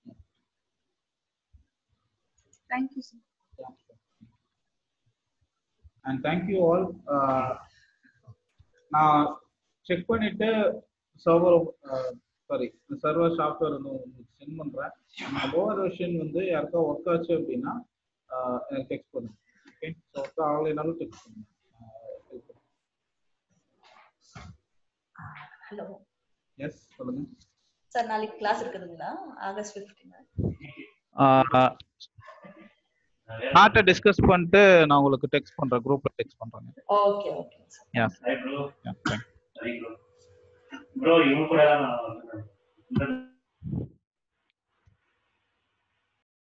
thank you sir and thank you all நான் செக் பண்ணிட்டு சர்வர் சாரி சர்வர் சாஃப்ட்வேர் வந்து உங்களுக்கு சென்ட் பண்றேன் லோவர் வெர்ஷன் வந்து யாருக்கா ஒர்க் ஆச்சு அப்படின்னா ஆஹ் எனக்கு டெக்ஸ்ட் பண்ணுங்க ஓகே ஸோ ஒர்க் ஆகலைனாலும் டெக்ஸ்ட் பண்ணுங்க ஹலோ எஸ் சொல்லுங்க சார் நாளைக்கு கிளாஸ் இருக்குதுங்களா ஆகஸ்ட் ஃபிஃப்டீன் சார்ட்ட டிஸ்கஸ் பண்ணிட்டு நான் உங்களுக்கு டெக்ஸ்ட் பண்றேன் குரூப்ல டெக்ஸ்ட் பண்றேன் okay okay sir yes Hi bro. Hi bro. Bro, இவங்க கூட தான் நான் வந்து